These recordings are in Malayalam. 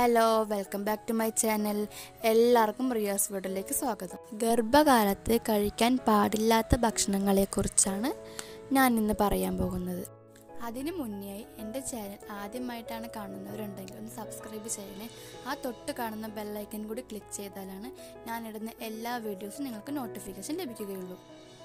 hello welcome back to my channel എല്ലാവർക്കും റിയാസ് വീഡിയോയിലേക്ക് സ്വാഗതം ഗർഭകാലത്ത് കഴിക്കാൻ പാടില്ലാത്ത ഭക്ഷണങ്ങളെക്കുറിച്ചാണ് ഞാൻ ഇന്ന് പറയാൻ പോകുന്നത് അതിനു മുന്നേ എൻ്റെ ചാനൽ ആദ്യമായിട്ടാണ് കാണുന്നവരുണ്ടെങ്കിൽ ഒന്ന് സബ്സ്ക്രൈബ് ചെയ്യണേ ആ തൊട്ട് കാണുന്ന ബെല്ലൈക്കൻ കൂടി ക്ലിക്ക് ചെയ്താലാണ് ഞാനിടുന്ന എല്ലാ വീഡിയോസും നിങ്ങൾക്ക് നോട്ടിഫിക്കേഷൻ ലഭിക്കുകയുള്ളൂ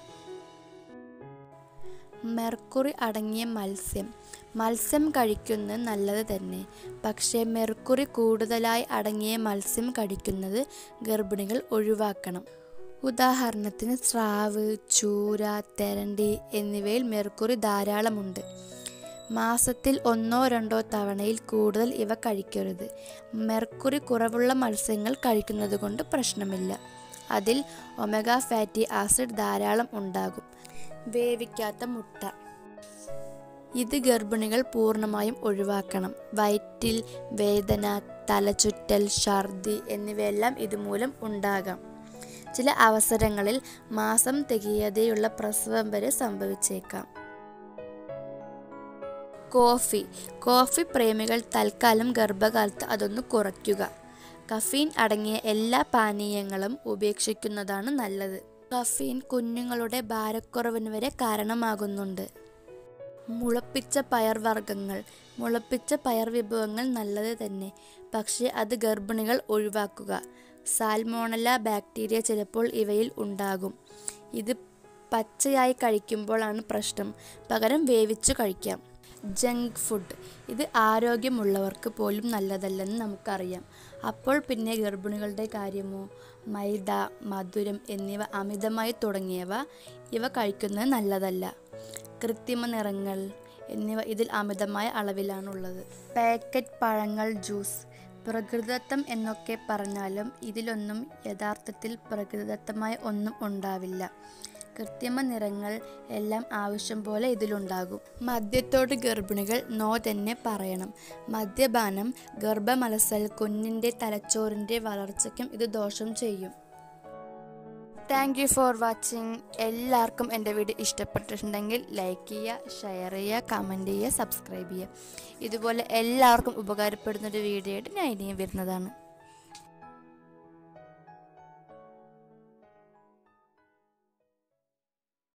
മെർക്കുറി അടങ്ങിയ മത്സ്യം മത്സ്യം കഴിക്കുന്നത് നല്ലത് തന്നെ പക്ഷേ മെർക്കുറി കൂടുതലായി അടങ്ങിയ മത്സ്യം കഴിക്കുന്നത് ഗർഭിണികൾ ഒഴിവാക്കണം ഉദാഹരണത്തിന് സ്രാവ് ചൂര തെരണ്ടി എന്നിവയിൽ മെർക്കുറി ധാരാളമുണ്ട് മാസത്തിൽ ഒന്നോ രണ്ടോ തവണയിൽ കൂടുതൽ ഇവ കഴിക്കരുത് മെർക്കുറി കുറവുള്ള മത്സ്യങ്ങൾ കഴിക്കുന്നത് കൊണ്ട് പ്രശ്നമില്ല അതിൽ ഒമേഗ ഫാറ്റി ആസിഡ് ധാരാളം ഉണ്ടാകും വേവിക്കാത്ത മുട്ട ഇത് ഗർഭിണികൾ പൂർണ്ണമായും ഒഴിവാക്കണം വയറ്റിൽ വേദന തലചുറ്റൽ ഛർദി എന്നിവയെല്ലാം ഇതുമൂലം ഉണ്ടാകാം ചില അവസരങ്ങളിൽ മാസം തികയാതെയുള്ള പ്രസവം വരെ സംഭവിച്ചേക്കാം കോഫി കോഫി പ്രേമികൾ തൽക്കാലം ഗർഭകാലത്ത് അതൊന്ന് കുറയ്ക്കുക കഫീൻ അടങ്ങിയ എല്ലാ പാനീയങ്ങളും ഉപേക്ഷിക്കുന്നതാണ് നല്ലത് കഫീൻ കുഞ്ഞുങ്ങളുടെ ഭാരക്കുറവിന് വരെ കാരണമാകുന്നുണ്ട് മുളപ്പിച്ച പയർവർഗ്ഗങ്ങൾ മുളപ്പിച്ച പയർ വിഭവങ്ങൾ നല്ലത് തന്നെ പക്ഷേ അത് ഗർഭിണികൾ ഒഴിവാക്കുക സാൽമോണല ബാക്ടീരിയ ചിലപ്പോൾ ഇവയിൽ ഉണ്ടാകും ഇത് പച്ചയായി കഴിക്കുമ്പോഴാണ് പ്രശ്നം പകരം വേവിച്ചു കഴിക്കാം ജങ്ക് ഫുഡ് ഇത് ആരോഗ്യമുള്ളവർക്ക് പോലും നല്ലതല്ലെന്ന് നമുക്കറിയാം അപ്പോൾ പിന്നെ ഗർഭിണികളുടെ കാര്യമോ മൈദ മധുരം എന്നിവ അമിതമായി തുടങ്ങിയവ ഇവ കഴിക്കുന്നത് നല്ലതല്ല കൃത്രിമ നിറങ്ങൾ എന്നിവ ഇതിൽ അമിതമായ അളവിലാണുള്ളത് പാക്കറ്റ് പഴങ്ങൾ ജ്യൂസ് പ്രകൃതിദത്തം എന്നൊക്കെ പറഞ്ഞാലും ഇതിലൊന്നും യഥാർത്ഥത്തിൽ പ്രകൃതിദത്തമായ ഒന്നും ഉണ്ടാവില്ല കൃത്രിമ നിറങ്ങൾ എല്ലാം ആവശ്യം പോലെ ഇതിലുണ്ടാകും മദ്യത്തോട് ഗർഭിണികൾ നോ തന്നെ പറയണം മദ്യപാനം ഗർഭമലസൽ കുഞ്ഞിൻ്റെ തലച്ചോറിൻ്റെ വളർച്ചയ്ക്കും ഇത് ദോഷം ചെയ്യും താങ്ക് യു ഫോർ വാച്ചിങ് എല്ലാവർക്കും എൻ്റെ വീഡിയോ ഇഷ്ടപ്പെട്ടിട്ടുണ്ടെങ്കിൽ ലൈക്ക് ചെയ്യുക ഷെയർ ചെയ്യുക കമൻറ്റ് ചെയ്യുക സബ്സ്ക്രൈബ് ചെയ്യുക ഇതുപോലെ എല്ലാവർക്കും ഉപകാരപ്പെടുന്ന ഒരു വീഡിയോ ആയിട്ട് ഞാൻ ഇനിയും വരുന്നതാണ്